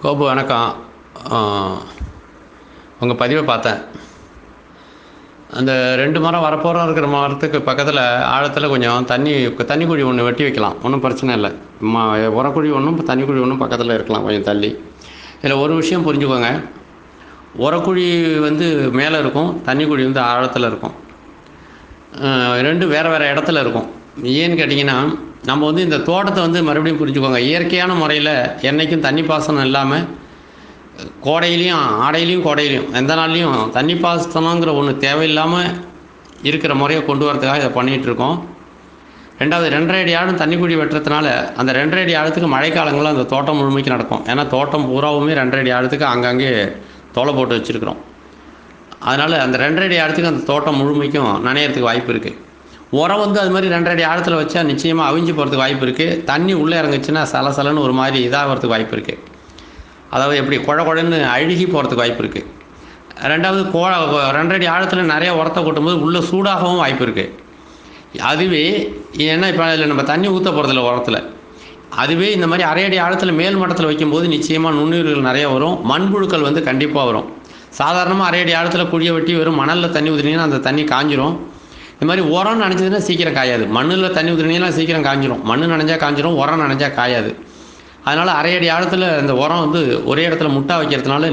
கோபு வணக்கம் உங்கள் பதிவை பார்த்தேன் அந்த ரெண்டு மரம் வரப்போகிறோம் இருக்கிற மரத்துக்கு பக்கத்தில் ஆழத்தில் கொஞ்சம் தண்ணி தண்ணி குழி ஒன்று வெட்டி வைக்கலாம் ஒன்றும் பிரச்சனை இல்லை ம உரக்குழி ஒன்றும் தண்ணி குழி ஒன்றும் பக்கத்தில் இருக்கலாம் கொஞ்சம் தள்ளி இதில் ஒரு விஷயம் புரிஞ்சுக்கோங்க உரக்குழி வந்து மேலே இருக்கும் தண்ணி குழி வந்து ஆழத்தில் இருக்கும் அஹ் ரெண்டும் வேறு வேறு இடத்துல இருக்கும் ஏன்னு கேட்டிங்கன்னா நம்ம வந்து இந்த தோட்டத்தை வந்து மறுபடியும் புரிஞ்சுக்கோங்க இயற்கையான முறையில் என்றைக்கும் தண்ணி பாசனம் இல்லாமல் கோடையிலையும் ஆடையிலையும் கோடையிலையும் எந்த நாள்லையும் தண்ணி பாசனங்கிற ஒன்று தேவையில்லாமல் இருக்கிற முறையை கொண்டு வரதுக்காக இதை பண்ணிகிட்டு இருக்கோம் ரெண்டாவது ரெண்டரை அடி ஆழம் தண்ணி குழி வெட்டுறதுனால அந்த ரெண்டரை அடி ஆழத்துக்கு மழைக்காலங்களில் அந்த தோட்டம் முழுமைக்கு நடக்கும் ஏன்னா தோட்டம் பூராவுமே ரெண்டரை அடி ஆழத்துக்கு அங்கங்கே தோலை போட்டு வச்சுருக்குறோம் அதனால் அந்த ரெண்டரை அடி ஆழத்துக்கு அந்த தோட்டம் முழுமைக்கும் நனையறதுக்கு வாய்ப்பு இருக்குது உரம் வந்து அது மாதிரி ரெண்டரை அடி ஆழத்தில் வச்சா நிச்சயமாக அவிஞ்சு போகிறதுக்கு வாய்ப்பு இருக்குது தண்ணி உள்ளே இறங்குச்சுன்னா சலசலன்னு ஒரு மாதிரி இதாகிறதுக்கு வாய்ப்பு இருக்குது அதாவது எப்படி குழ குழன்னு அழுகி போகிறதுக்கு வாய்ப்பு இருக்குது ரெண்டாவது கோ ரெண்டரை அடி ஆழத்தில் நிறைய உரத்தை கொட்டும்போது உள்ளே சூடாகவும் வாய்ப்பு இருக்குது அதுவே ஏன்னா இப்போ அதில் நம்ம தண்ணி ஊற்ற போகிறதில்ல உரத்தில் அதுவே இந்த மாதிரி அரை அடி ஆழத்தில் மேல் மட்டத்தில் வைக்கும்போது நிச்சயமாக நுண்ணுயிர்கள் நிறைய வரும் மண்புழுக்கள் வந்து கண்டிப்பாக வரும் சாதாரணமாக அரை அடி ஆழத்தில் குழியை வெட்டி வெறும் மணலில் தண்ணி ஊற்றுனீங்கன்னா அந்த தண்ணி காஞ்சிரும் இந்த மாதிரி உரம் நனைஞ்சதுன்னா சீக்கிரம் காயாது மண்ணில் தண்ணி ஊற்றுனீங்கன்னா சீக்கிரம் காஞ்சிரும் மண் நனைஞ்சா காஞ்சிரும் உரம் நனைஞ்சா காயாது அதனால் அரை அடி ஆழத்தில் இந்த உரம் வந்து ஒரே இடத்துல முட்டா வைக்கிறதுனால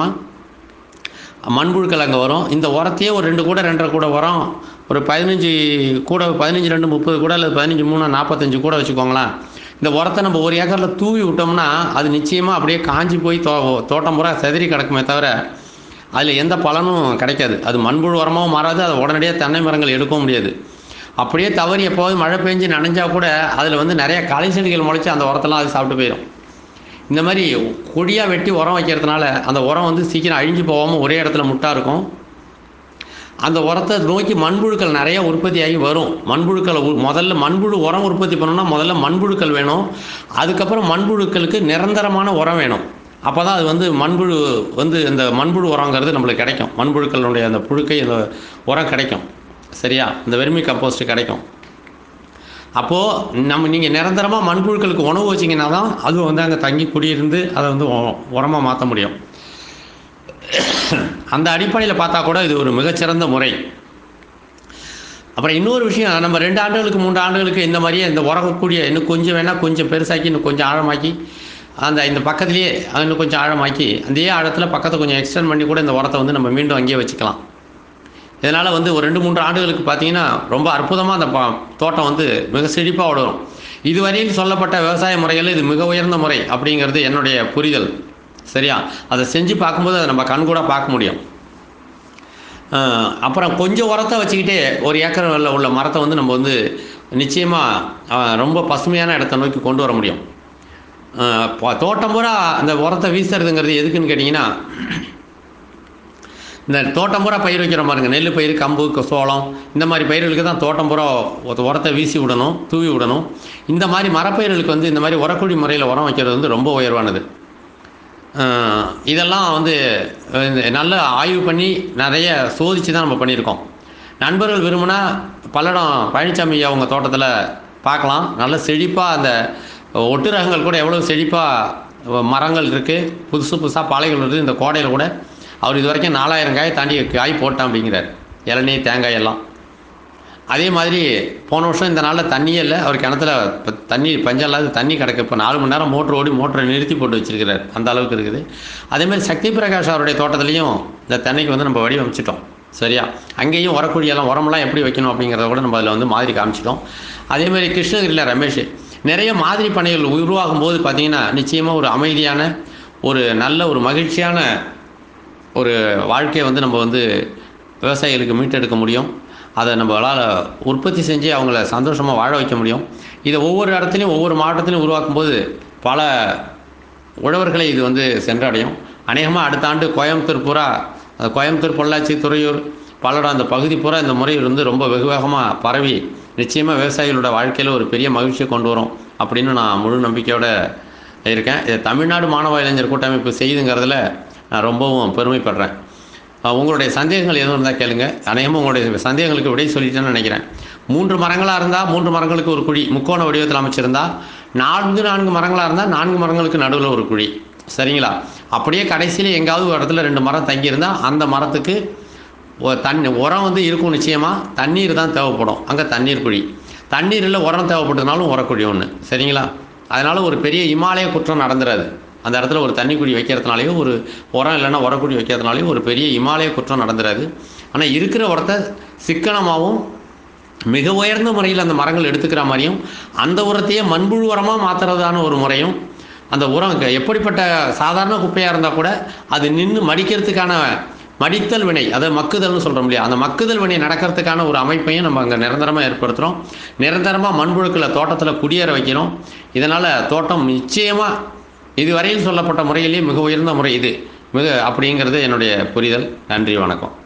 நிச்சயமாக மண்புழுக்கள் அங்கே வரும் இந்த உரத்தையே ஒரு ரெண்டு கூட ரெண்டரை கூட உரம் ஒரு பதினஞ்சு கூட பதினஞ்சு ரெண்டு முப்பது கூட அல்லது பதினஞ்சு மூணு நாற்பத்தஞ்சு கூட வச்சுக்கோங்களேன் இந்த உரத்தை நம்ம ஒரு ஏக்கரில் தூவி விட்டோம்னா அது நிச்சயமாக அப்படியே காஞ்சி போய் தோ தோட்டம் பூரா செதறி கிடக்குமே தவிர அதில் எந்த பலனும் கிடைக்காது அது மண்புழு உரமாகவும் மாறாது அதை உடனடியாக தென்னை மரங்கள் எடுக்கவும் முடியாது அப்படியே தவறி எப்போது மழை பெஞ்சு நனைஞ்சா கூட அதில் வந்து நிறைய களை செடிகள் முளைச்சி அந்த உரத்தெல்லாம் அது சாப்பிட்டு போயிடும் இந்த மாதிரி கொடியாக வெட்டி உரம் வைக்கிறதுனால அந்த உரம் வந்து சீக்கிரம் அழிஞ்சு போகாமல் ஒரே இடத்துல முட்டா இருக்கும் அந்த உரத்தை நோக்கி மண்புழுக்கள் நிறைய உற்பத்தி ஆகி வரும் மண்புழுக்களை உ- முதல்ல மண்புழு உரம் உற்பத்தி பண்ணணும்னா முதல்ல மண்புழுக்கள் வேணும் அதுக்கப்புறம் மண்புழுக்களுக்கு நிரந்தரமான உரம் வேணும் அப்போ தான் அது வந்து மண்புழு வந்து இந்த மண்புழு உரங்கிறது நம்மளுக்கு கிடைக்கும் மண்புழுக்களுடைய அந்த புழுக்கை அந்த உரம் கிடைக்கும் சரியா இந்த வெர்மி கம்போஸ்ட் கிடைக்கும் அப்போது நம்ம நீங்கள் நிரந்தரமாக மண்புழுக்களுக்கு உணவு வச்சிங்கன்னா தான் அது வந்து அங்கே தங்கி குடியிருந்து அதை வந்து உரமாக மாற்ற முடியும் அந்த அடிப்படையில் பார்த்தா கூட இது ஒரு மிகச்சிறந்த முறை அப்புறம் இன்னொரு விஷயம் நம்ம ரெண்டு ஆண்டுகளுக்கு மூன்று ஆண்டுகளுக்கு இந்த மாதிரியே இந்த உரங்கக்கூடிய இன்னும் கொஞ்சம் வேணால் கொஞ்சம் பெருசாக்கி இன்னும் கொஞ்சம் ஆழமாக்கி அந்த இந்த பக்கத்துலேயே இன்னும் கொஞ்சம் ஆழமாக்கி அதே ஆழத்தில் பக்கத்தை கொஞ்சம் எக்ஸ்டெண்ட் பண்ணி கூட இந்த உரத்தை வந்து நம்ம மீண்டும் அங்கேயே வச்சுக்கலாம் இதனால் வந்து ஒரு ரெண்டு மூன்று ஆண்டுகளுக்கு பார்த்தீங்கன்னா ரொம்ப அற்புதமாக அந்த ப- தோட்டம் வந்து மிக செழிப்பாக வளரும் இதுவரையில் சொல்லப்பட்ட விவசாய முறைகள் இது மிக உயர்ந்த முறை அப்படிங்கிறது என்னுடைய புரிதல் சரியா அதை செஞ்சு பார்க்கும்போது அதை நம்ம கண்கூட பார்க்க முடியும் அஹ் அப்புறம் கொஞ்சம் உரத்தை வச்சுக்கிட்டே ஒரு ஏக்கர் உள்ள மரத்தை வந்து நம்ம வந்து நிச்சயமாக ரொம்ப பசுமையான இடத்த நோக்கி கொண்டு வர முடியும் அஹ் ப- தோட்டம் பூரா அந்த உரத்தை வீசுறதுங்கிறது எதுக்குன்னு கேட்டிங்கன்னா இந்த தோட்டம் பூரா பயிர் வைக்கிற பாருங்க நெல் பயிர் கம்பு க- சோளம் இந்த மாதிரி பயிர்களுக்கு தான் தோட்டம் பூரா உ- உரத்தை வீசி விடணும் தூவி விடணும் இந்த மாதிரி மரப்பயிர்களுக்கு வந்து இந்த மாதிரி உரக்குழி முறையில் உரம் வைக்கிறது வந்து ரொம்ப உயர்வானது அஹ் இதெல்லாம் வந்து அஹ் இந்த நல்ல ஆய்வு பண்ணி நிறைய சோதித்து தான் நம்ம பண்ணியிருக்கோம் நண்பர்கள் விரும்பினா பல்லடம் பழனிசாமி ஐயா அவங்க தோட்டத்தில் பார்க்கலாம் நல்ல செழிப்பாக அந்த ஒட்டு ரகங்கள் கூட எவ்வளோ செழிப்பாக மரங்கள் இருக்குது புதுசு புதுசாக பாலைகள் இருக்குது இந்த கோடையில் கூட அவர் இது வரைக்கும் நாலாயிரம் காய் தாண்டி காய் போட்டான் அப்படிங்கிறார் இளநீ தேங்காய் எல்லாம் அதே மாதிரி போன வருஷம் இந்த நாளில் தண்ணியே இல்லை அவர் கிணத்துல இப்போ தண்ணி பஞ்சம் இல்லாத தண்ணி கிடக்கு இப்போ நாலு மணி நேரம் மோட்டர் ஓடி மோட்டரை நிறுத்தி போட்டு வச்சிருக்கிறார் அந்த அளவுக்கு இருக்குது அதே மாதிரி சக்தி பிரகாஷ் அவருடைய தோட்டத்துலேயும் இந்த தென்னைக்கு வந்து நம்ம வடிவமைச்சிட்டோம் சரியா அங்கேயும் உரக்குழியெல்லாம் உரமெல்லாம் எப்படி வைக்கணும் அப்படிங்கிறத கூட நம்ம அதில் வந்து மாதிரி காமிச்சிட்டோம் அதே மாதிரி கிருஷ்ணகிரியில் ரமேஷ் நிறைய மாதிரி பணிகள் உருவாகும் போது பார்த்தீங்கன்னா நிச்சயமாக ஒரு அமைதியான ஒரு நல்ல ஒரு மகிழ்ச்சியான ஒரு வாழ்க்கையை வந்து நம்ம வந்து விவசாயிகளுக்கு மீட்டெடுக்க முடியும் அதை நம்மளால் உற்பத்தி செஞ்சு அவங்கள சந்தோஷமாக வாழ வைக்க முடியும் இதை ஒவ்வொரு இடத்துலையும் ஒவ்வொரு மாவட்டத்திலையும் உருவாக்கும் போது பல உழவர்களை இது வந்து சென்றடையும் அநேகமாக அடுத்த ஆண்டு கோயம்புத்தூர் பூரா அந்த கோயம்புத்தூர் பொள்ளாச்சி துறையூர் பல்லடம் அந்த பகுதி பூரா இந்த முறை வந்து ரொம்ப வெகு வேகமாக பரவி நிச்சயமாக விவசாயிகளோட வாழ்க்கையில் ஒரு பெரிய மகிழ்ச்சியை கொண்டு வரும் அப்படின்னு நான் முழு நம்பிக்கையோடு இருக்கேன் இது தமிழ்நாடு மாணவ இளைஞர் கூட்டமைப்பு செய்துங்கிறதுல நான் ரொம்பவும் பெருமைப்படுறேன் அஹ் உங்களுடைய சந்தேகங்கள் எதுவும் இருந்தால் கேளுங்க அநேகமாக உங்களுடைய சந்தேகங்களுக்கு விடை சொல்லிட்டேன்னு நினைக்கிறேன் மூன்று மரங்களாக இருந்தால் மூன்று மரங்களுக்கு ஒரு குழி முக்கோண வடிவத்தில் அமைச்சிருந்தா நான்கு நான்கு மரங்களாக இருந்தால் நான்கு மரங்களுக்கு நடுவில் ஒரு குழி சரிங்களா அப்படியே கடைசியில் எங்காவது ஒரு இடத்துல ரெண்டு மரம் தங்கியிருந்தால் அந்த மரத்துக்கு ஒ- தண்ணி உரம் வந்து இருக்கும் நிச்சயமாக தண்ணீர் தான் தேவைப்படும் அங்கே தண்ணீர் குழி தண்ணீரில் உரம் தேவைப்பட்டதுனாலும் உரக்குழி ஒன்று சரிங்களா அதனால் ஒரு பெரிய இமாலய குற்றம் நடந்துடாது அந்த இடத்துல ஒரு தண்ணி குழி வைக்கிறதுனாலையோ ஒரு உரம் இல்லைன்னா உரக்குழி வைக்கிறதுனாலையோ ஒரு பெரிய இமாலய குற்றம் நடந்துடாது ஆனால் இருக்கிற உரத்தை சிக்கனமாகவும் மிக உயர்ந்த முறையில் அந்த மரங்கள் எடுத்துக்கிற மாதிரியும் அந்த உரத்தையே மண்புழு உரமாக மாற்றுறதான ஒரு முறையும் அந்த உரம் க- எப்படிப்பட்ட சாதாரண குப்பையாக இருந்தால் கூட அது நின்று மடிக்கிறதுக்கான மடித்தல் வினை அதை மக்குதல்னு சொல்கிறோம் இல்லையா அந்த மக்குதல் வினை நடக்கிறதுக்கான ஒரு அமைப்பையும் நம்ம அங்கே நிரந்தரமாக ஏற்படுத்துகிறோம் நிரந்தரமாக மண்புழுக்களை தோட்டத்தில் குடியேற வைக்கிறோம் இதனால் தோட்டம் நிச்சயமாக இதுவரையில் சொல்லப்பட்ட முறையிலேயே மிக உயர்ந்த முறை இது மிக அப்படிங்கிறது என்னுடைய புரிதல் நன்றி வணக்கம்